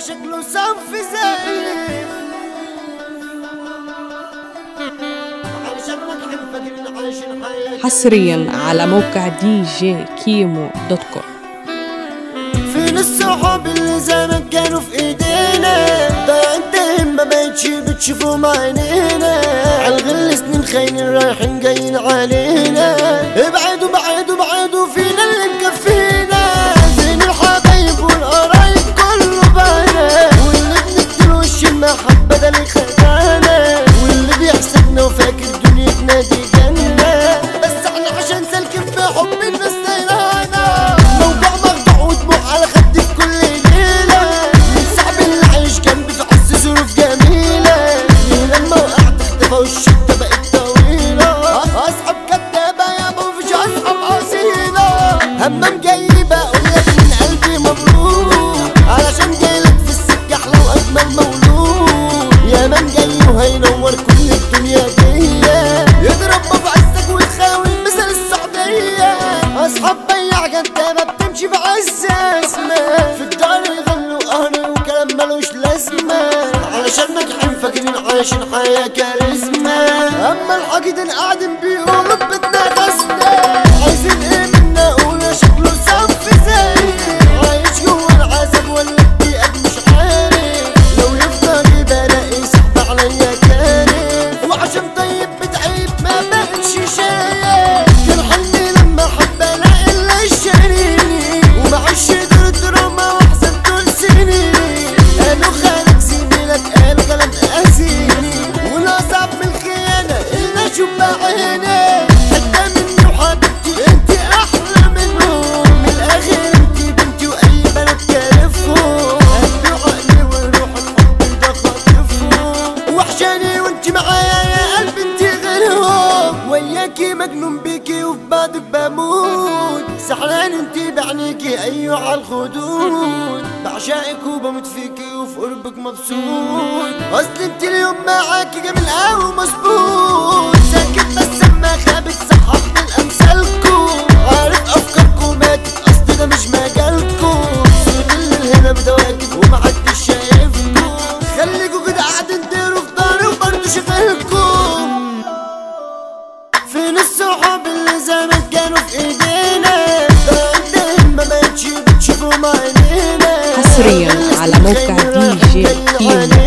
شكله صنف زي علشان ما تحب فاكرين علشان حياتي حصريا على موقع دي جي كيمو دوت كوم فين الصحاب اللي زمان كانوا في ايدينا ضيعتهم ما بقتش بتشوفهم عينينا عالغل سنين خاينين رايحين جايين علينا ابعدوا بعدوا بعدوا فينا اللي مكفينا فين الحبايب والقرايب كله بنا واللي بنكتب وش المحبة ده اللي خدانا واللي بيحسدنا وفاكر دنيتنا دي جنة بس احنا عشان سالكين في حب الناس سيرانا موجوع مخدوع ودموع على خدي في كل ليلة من صعب اللي عايش جنبي في عز ظروف جميلة ليلة لما وقعت اختفى والشدة بقت طويلة اصحاب كدابة يابا مفيش اصحاب اصيلة همام جاي بقولك من قلبي مبروك علشان جايلك في السكة احلى واجمل مولود يا من جاي وهينور كل الدنيا دي يضرب في عزك وتخاوي مثل السعودية اصحاب بيع جدابة بتمشي في عز اسمه في الدار يغنوا قهر وكلام ملوش لازمة علشان ناجحين فاكرين عايشين حياة كاريزما اما الحاجدين قاعدين بيقولوا بيتنا غزنا عايزين ايه منا قولوا شكله صف زي عايش جوا العذاب ولا الضيقات مش عارف لو يفضل يبقى لاقي سحب عليا كارف وعشان طيب بتعيب ما بقتش شايف كان حلمي لما حب الاقي اللي يشاريني ومعيش دور دراما واحسن طول سنين قالوا خالك زميلك قال كلام قاسيني والاصعب من الخيانه اللي اشوف بعيني حتى مني وحبيبتي انت احلى منهم من الاخر انت بنتي واي بنات كارفهم قلبي وعقلي وروح الحب ده خاطفهم وحشاني وانت معايا يا قلبي انت غيرهم وياكي مجنون بيكي وفي بعضك بموت سحران انت بعينيكي ايوه على الخدود بعشقك وبموت فيكي وفي قربك مبسوط اصل انت اليوم معاكي جميل قوي مظبوط ساكت بس اما خابت صحاب من امثالكم عارف افكاركم ماتت اصل ده مش مجالكم صوت الليل هنا بدواكب ومحدش شايفكم خليكوا كده قاعدين تديروا في داري وبرضه شغالكم فين الصحاب اللي زمان كانوا في ايدينا بعدين ما بقتش بتشوفهم عينينا حصرياً على موقع دي جي كيمو.